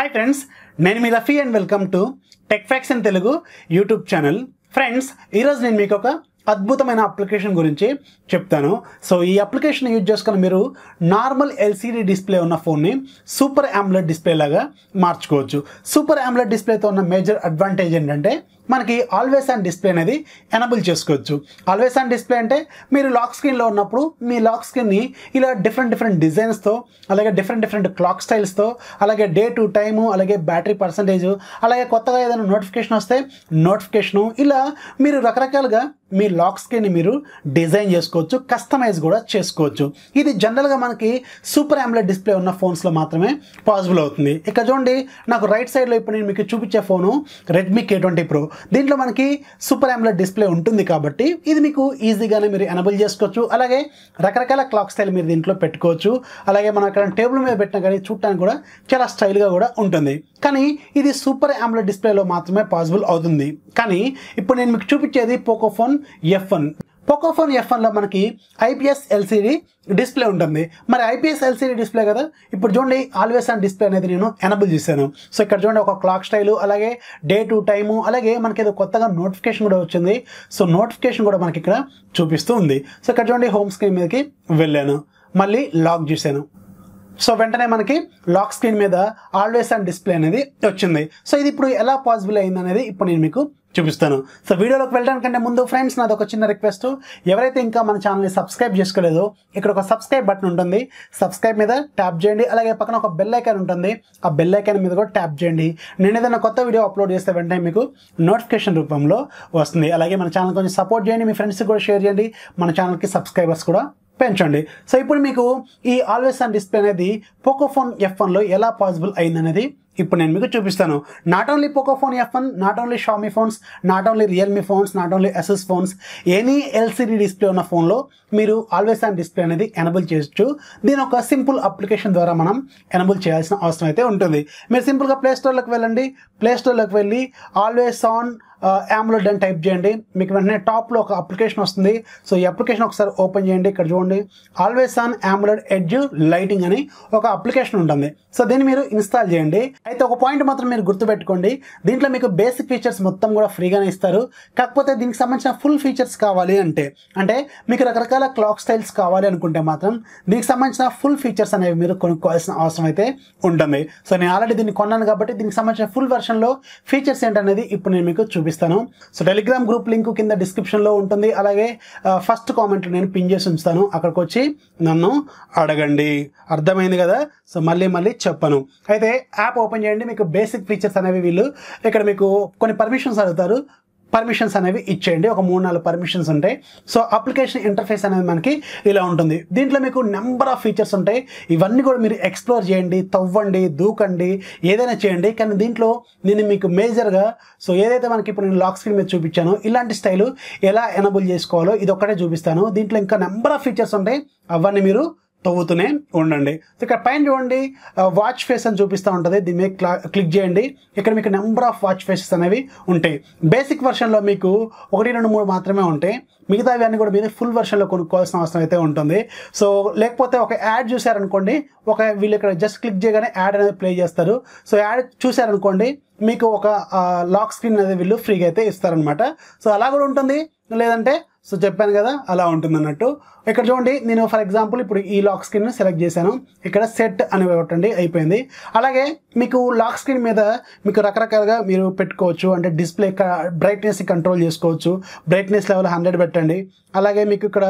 hi friends నేను మీ Rafi and welcome to tech facts in Telugu YouTube channel friends ఈరోజు నేను మీకు ఒక అద్భుతమైన అప్లికేషన్ గురించి చెప్తాను సో ఈ అప్లికేషన్ యూజ్ చేసుకుని మీరు నార్మల్ ఎల్సీడీ డిస్ప్లే ఉన్న ఫోన్ని సూపర్ ఆమ్లెట్ డిస్ప్లే లాగా మార్చుకోవచ్చు సూపర్ ఆమ్లెట్ డిస్ప్లేతో ఉన్న మేజర్ అడ్వాంటేజ్ ఏంటంటే మనకి ఆల్వేస్ ఆన్ డిస్ప్లే అనేది ఎనబుల్ చేసుకోవచ్చు ఆల్వేస్ ఆన్ డిస్ప్లే అంటే మీరు లాక్ స్క్రీన్లో ఉన్నప్పుడు మీ లాక్ స్క్రీన్ని ఇలా డిఫరెంట్ డిఫరెంట్ డిజైన్స్తో అలాగే డిఫరెంట్ డిఫరెంట్ క్లాక్ స్టైల్స్తో అలాగే డే టు టైము అలాగే బ్యాటరీ పర్సంటేజ్ అలాగే కొత్తగా ఏదైనా నోటిఫికేషన్ వస్తే నోటిఫికేషను ఇలా మీరు రకరకాలుగా మీ లాక్ స్క్రీన్ని మీరు డిజైన్ చేసుకోవచ్చు కస్టమైజ్ కూడా చేసుకోవచ్చు ఇది జనరల్గా మనకి సూపర్ ఆమ్లెట్ డిస్ప్లే ఉన్న ఫోన్స్లో మాత్రమే పాసిబుల్ అవుతుంది ఇక్కడ చూడండి నాకు రైట్ సైడ్లో ఇప్పుడు నేను మీకు చూపించే phone Redmi K twenty pro దీంట్లో మనకి సూపర్ ఆమ్లెట్ డిస్ప్లే ఉంటుంది కాబట్టి ఇది మీకు ఈజీగానే మీరు ఎనబుల్ చేసుకోవచ్చు అలాగే రకరకాల క్లాక్ స్టైల్ మీరు దీంట్లో పెట్టుకోవచ్చు అలాగే మనం అక్కడ టేబుల్ మీద పెట్టినా కానీ చూడటానికి కూడా చాలా స్టైల్గా కూడా ఉంటుంది కానీ ఇది సూపర్ ఆమ్లెట్ డిస్ప్లేలో మాత్రమే పాసిబుల్ అవుతుంది కానీ ఇప్పుడు నేను మీకు చూపించేది Pocophone F one Pocophone F వన్లో మనకి ఐపీఎస్ ఎల్సీడీ డిస్ప్లే ఉంటుంది మరి ఐపీఎస్ ఎల్సీడీ డిస్ప్లే కదా ఇప్పుడు చూడండి ఆల్వేస్ ఆన్ డిస్ప్లే అనేది నేను ఎనబుల్ చేశాను సో ఇక్కడ చూడండి ఒక క్లాక్ స్టైలు అలాగే డే టు టైము అలాగే మనకి ఏదో కొత్తగా నోటిఫికేషన్ కూడా వచ్చింది సో నోటిఫికేషన్ కూడా మనకి ఇక్కడ చూపిస్తూ ఉంది సో ఇక్కడ చూడండి హోమ్ స్క్రీన్ మీదకి వెళ్ళాను మళ్ళీ లాక్ చేశాను సో వెంటనే మనకి లాక్ స్క్రీన్ మీద ఆల్వేస్ ఆన్ డిస్ప్లే అనేది వచ్చింది సో ఇది ఇప్పుడు ఎలా పాసిబుల్ అయింది అనేది ఇప్పుడు నేను మీకు చూపిస్తాను సో వీడియోలోకి వెళ్ళడానికంటే ముందు ఫ్రెండ్స్ నాది ఒక చిన్న రిక్వెస్ట్ ఎవరైతే ఇంకా మన ఛానల్ని సబ్స్క్రైబ్ చేసుకోలేదో ఇక్కడ ఒక సబ్స్క్రైబ్ బటన్ ఉంటుంది సబ్స్క్రైబ్ మీద ట్యాప్ చేయండి అలాగే పక్కన ఒక బెల్ ఐకాన్ ఉంటుంది ఆ బెల్ ఐకాన్ మీద కూడా ట్యాప్ చేయండి నేను ఏదైనా కొత్త వీడియో అప్లోడ్ చేస్తే వెంటనే మీకు నోటిఫికేషన్ రూపంలో వస్తుంది అలాగే మన ఛానల్ కొంచెం సపోర్ట్ చేయండి మీ ఫ్రెండ్స్కి కూడా షేర్ చేయండి మన ఛానల్కి సబ్స్క్రైబర్స్ కూడా పెంచండి సో ఇప్పుడు మీకు ఈ ఆల్వేస్ ఆన్ డిస్ప్లే అనేది పోకోఫోన్ ఎఫ్ వన్లో ఎలా పాసిబుల్ అయిందనేది ఇప్పుడు నేను మీకు చూపిస్తాను not only Pocophone F one not only Xiaomi phones not only Realme phones not only SS phones any LCD display ఉన్న ఫోన్లో మీరు ఆల్వేస్ ఆన్ డిస్ప్లే అనేది ఎనబుల్ చేయొచ్చు దీని ఒక సింపుల్ అప్లికేషన్ ద్వారా మనం ఎనబుల్ చేయాల్సిన అవసరం అయితే ఉంటుంది మీరు సింపుల్గా ప్లే స్టోర్లోకి వెళ్ళండి ప్లే స్టోర్లోకి వెళ్ళి ఆల్వేస్ ఆన్ యామ్లోడ్ అని టైప్ చేయండి మీకు వెంటనే టాప్లో ఒక అప్లికేషన్ వస్తుంది సో ఈ అప్లికేషన్ ఒకసారి ఓపెన్ చేయండి ఇక్కడ చూడండి always on AMOLED edge lighting అని ఒక అప్లికేషన్ ఉంటుంది సో దీన్ని మీరు ఇన్స్టాల్ చేయండి అయితే ఒక పాయింట్ మాత్రం మీరు గుర్తుపెట్టుకోండి దీంట్లో మీకు బేసిక్ ఫీచర్స్ మొత్తం కూడా ఫ్రీగానే ఇస్తారు కాకపోతే దీనికి సంబంధించిన ఫుల్ ఫీచర్స్ కావాలి అంటే అంటే మీకు రకరకాల క్లాక్ స్టైల్స్ కావాలి అనుకుంటే మాత్రం దీనికి సంబంధించిన ఫుల్ ఫీచర్స్ అనేవి మీరు కొనుక్కోవాల్సిన అవసరం అయితే ఉంటుంది సో నేను ఆల్రెడీ దీన్ని కొన్నాను కాబట్టి దీనికి సంబంధించిన ఫుల్ వెర్షన్లో ఫీచర్స్ ఏంటనేది ఇప్పుడు నేను మీకు చూపిస్తాను సో టెలిగ్రామ్ గ్రూప్ లింక్ కింద డిస్క్రిప్షన్లో ఉంటుంది అలాగే ఫస్ట్ కామెంట్లో నేను పిన్ చేసి ఉంచుతాను అక్కడికి వచ్చి నన్ను అడగండి అర్థమైంది కదా సో మళ్ళీ మళ్ళీ చెప్పను అయితే యాప్ ఓపెన్ చేయండి మీకు బేసిక్ ఫీచర్స్ అనేవి వీళ్ళు ఇక్కడ మీకు కొన్ని పర్మిషన్స్ అడుగుతారు పర్మిషన్స్ అనేవి ఇచ్చేయండి ఒక మూడు నాలుగు పర్మిషన్స్ ఉంటాయి సో అప్లికేషన్ ఇంటర్ఫేస్ అనేది మనకి ఇలా ఉంటుంది దీంట్లో మీకు నెంబర్ ఆఫ్ ఫీచర్స్ ఉంటాయి ఇవన్నీ కూడా మీరు ఎక్స్ప్లోర్ చేయండి తవ్వండి దూకండి ఏదైనా చేయండి కానీ దీంట్లో నేను మీకు మేజర్గా సో ఏదైతే మనకి ఇప్పుడు నేను లాక్ స్క్రీన్ మీద చూపించానో ఇలాంటి స్టైలు ఎలా ఎనబుల్ చేసుకోవాలో ఇది ఒక్కటే చూపిస్తాను దీంట్లో ఇంకా నెంబర్ ఆఫ్ ఫీచర్స్ ఉంటాయి అవన్నీ మీరు తవ్వుతూనే ఉండండి సో ఇక్కడ పైన చూడండి వాచ్ ఫేస్ అని చూపిస్తూ ఉంటుంది దీని మీద క్లా క్లిక్ చేయండి ఇక్కడ మీకు నెంబర్ ఆఫ్ వాచ్ ఫేసెస్ అనేవి ఉంటాయి బేసిక్ వర్షన్లో మీకు ఒకటి రెండు మూడు మాత్రమే ఉంటాయి మిగతావి అన్ని కూడా మీరు ఫుల్ వర్షన్లో కొనుక్కోవాల్సిన అవసరం అయితే ఉంటుంది సో లేకపోతే ఒక యాడ్ చూసారనుకోండి ఒక వీళ్ళు ఇక్కడ జస్ట్ క్లిక్ చేయగానే యాడ్ అనేది ప్లే చేస్తారు సో యాడ్ చూసారనుకోండి మీకు ఒక లాక్ స్క్రీన్ అనేది వీళ్ళు ఫ్రీగా అయితే ఇస్తారనమాట సో అలా కూడా ఉంటుంది లేదంటే సో చెప్పాను కదా అలా ఉంటుంది అన్నట్టు ఇక్కడ చూడండి నేను ఫర్ ఎగ్జాంపుల్ ఇప్పుడు ఈ లాక్ స్క్రీన్ సెలెక్ట్ చేశాను ఇక్కడ సెట్ అని ఒకటండి అయిపోయింది అలాగే మీకు లాక్ స్క్రీన్ మీద మీకు రకరకాలుగా మీరు పెట్టుకోవచ్చు అంటే డిస్ప్లే బ్రైట్నెస్ కంట్రోల్ చేసుకోవచ్చు బ్రైట్నెస్ లెవెల్ హండ్రెడ్ పెట్టండి అలాగే మీకు ఇక్కడ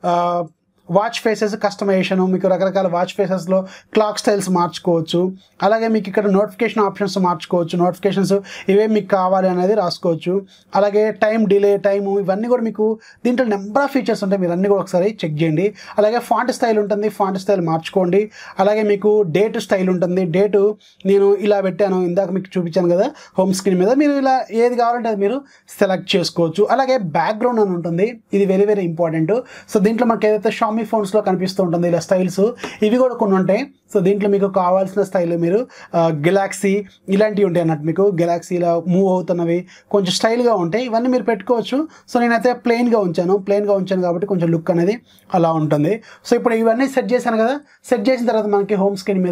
వాచ్ ఫేసెస్ కస్టమైజేషన్ మీకు రకరకాల వాచ్ ఫేసెస్లో క్లాక్ స్టైల్స్ మార్చుకోవచ్చు అలాగే మీకు ఇక్కడ నోటిఫికేషన్ ఆప్షన్స్ మార్చుకోవచ్చు నోటిఫికేషన్స్ ఇవే మీకు కావాలి అనేది రాసుకోవచ్చు అలాగే టైం డిలే టైము ఇవన్నీ కూడా మీకు దీంట్లో నెంబర్ ఆఫ్ ఫీచర్స్ ఉంటాయి మీరు అన్నీ కూడా ఒకసారి చెక్ చేయండి అలాగే ఫాంట్ స్టైల్ ఉంటుంది ఫాంట్ స్టైల్ మార్చుకోండి అలాగే మీకు డేట్ స్టైల్ ఉంటుంది డేటు నేను ఇలా పెట్టాను ఇందాక మీకు చూపించాను కదా హోమ్ స్క్రీన్ మీద మీరు ఇలా ఏది కావాలంటే అది మీరు సెలెక్ట్ చేసుకోవచ్చు అలాగే బ్యాక్గ్రౌండ్ అని ఉంటుంది ఇది వెరీ వెరీ ఇంపార్టెంట్ సో దీంట్లో మనకి ఏదైతే షామీ ఫోన్స్లో కనిపిస్తూ ఉంటుంది ఇలా స్టైల్స్ ఇవి కూడా కొన్ని ఉంటాయి సో దీంట్లో మీకు కావాల్సిన స్టైల్ మీరు గెలాక్సీ ఇలాంటివి ఉంటాయి అన్నట్టు మీకు గెలాక్సీ ఇలా మూవ్ అవుతున్నవి కొంచెం స్టైల్గా ఉంటాయి ఇవన్నీ మీరు పెట్టుకోవచ్చు సో నేనైతే ప్లెయిన్గా ఉంచాను ప్లెయిన్గా ఉంచాను కాబట్టి కొంచెం లుక్ అనేది అలా ఉంటుంది సో ఇప్పుడు ఇవన్నీ సెట్ చేశాను కదా సెట్ చేసిన తర్వాత మనకి హోమ్ స్క్రీన్ మీద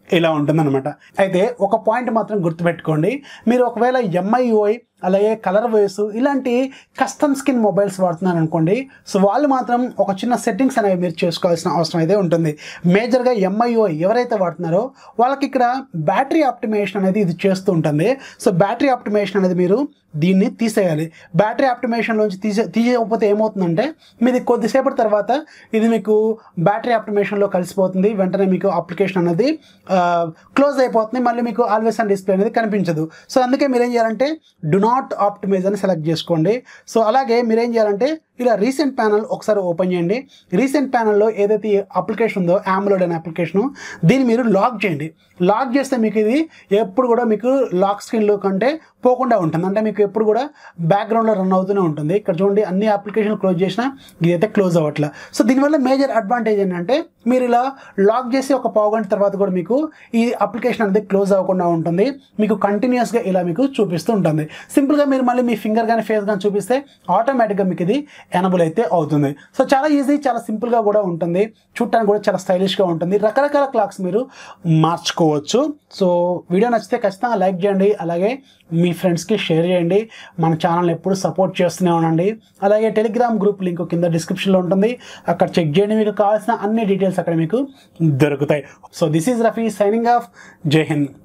ఇలా ఉంటుందన్నమాట అయితే ఒక పాయింట్ మాత్రం గుర్తుపెట్టుకోండి మీరు ఒకవేళ ఎంఐఓఐ అలాగే కలర్ వేస్ ఇలాంటి కస్టమ్ స్కిన్ మొబైల్స్ వాడుతున్నారు అనుకోండి సో వాళ్ళు మాత్రం ఒక చిన్న సెట్టింగ్స్ అనేవి మీరు చేసుకోవాల్సిన అవసరం అయితే ఉంటుంది మేజర్గా ఎంఐఓ ఎవరైతే వాడుతున్నారో వాళ్ళకి ఇక్కడ బ్యాటరీ ఆప్టిమేషన్ అనేది ఇది చేస్తూ ఉంటుంది సో బ్యాటరీ ఆప్టిమేషన్ అనేది మీరు దీన్ని తీసేయాలి బ్యాటరీ ఆప్టిమేషన్లోంచి తీసే తీసేయకపోతే ఏమవుతుందంటే మీది కొద్దిసేపటి తర్వాత ఇది మీకు బ్యాటరీ ఆప్టిమేషన్లో కలిసిపోతుంది వెంటనే మీకు అప్లికేషన్ అనేది క్లోజ్ అయిపోతుంది మళ్ళీ మీకు ఆల్వేస్ అండ్ డిస్ప్లే అనేది కనిపించదు సో అందుకే మీరు ఏం చేయాలంటే డు నాట్ ఆప్టిమైజ్ అని సెలెక్ట్ చేసుకోండి సో అలాగే మీరు ఏం చేయాలంటే ఇలా రీసెంట్ ప్యానల్ ఒకసారి ఓపెన్ చేయండి రీసెంట్ ప్యానల్లో ఏదైతే ఈ అప్లికేషన్ ఉందో యామ్లోడ్ అనే అప్లికేషన్ దీన్ని మీరు లాక్ చేయండి లాక్ చేస్తే మీకు ఇది ఎప్పుడు కూడా మీకు లాక్ స్క్రీన్లో కంటే పోకుండా ఉంటుంది అంటే మీకు ఎప్పుడు కూడా బ్యాక్గ్రౌండ్లో రన్ అవుతూనే ఉంటుంది ఇక్కడ చూడండి అన్ని అప్లికేషన్లు క్లోజ్ చేసినా ఇదైతే క్లోజ్ అవ్వట్లే సో దీనివల్ల మేజర్ అడ్వాంటేజ్ ఏంటంటే మీరు ఇలా లాక్ చేసి ఒక పావు గంట తర్వాత కూడా మీకు ఈ అప్లికేషన్ అనేది క్లోజ్ అవ్వకుండా ఉంటుంది మీకు కంటిన్యూస్గా ఇలా మీకు చూపిస్తూ ఉంటుంది సింపుల్గా మీరు మళ్ళీ మీ ఫింగర్ కానీ ఫేస్ కానీ చూపిస్తే ఆటోమేటిక్గా మీకు ఇది ఎనబుల్ అయితే అవుతుంది సో చాలా ఈజీ చాలా సింపుల్గా కూడా ఉంటుంది చూడటానికి కూడా చాలా స్టైలిష్గా ఉంటుంది రకరకాల క్లాక్స్ మీరు మార్చుకోవచ్చు సో వీడియో నచ్చితే ఖచ్చితంగా లైక్ చేయండి అలాగే మీ ఫ్రెండ్స్కి షేర్ చేయండి మన ఛానల్ని ఎప్పుడు సపోర్ట్ చేస్తూనే ఉండండి అలాగే టెలిగ్రామ్ గ్రూప్ లింక్ కింద డిస్క్రిప్షన్లో ఉంటుంది అక్కడ చెక్ చేయండి మీకు కావాల్సిన అన్ని డీటెయిల్స్ అక్కడ మీకు దొరుకుతాయి so this is Rafi signing off జై హింద్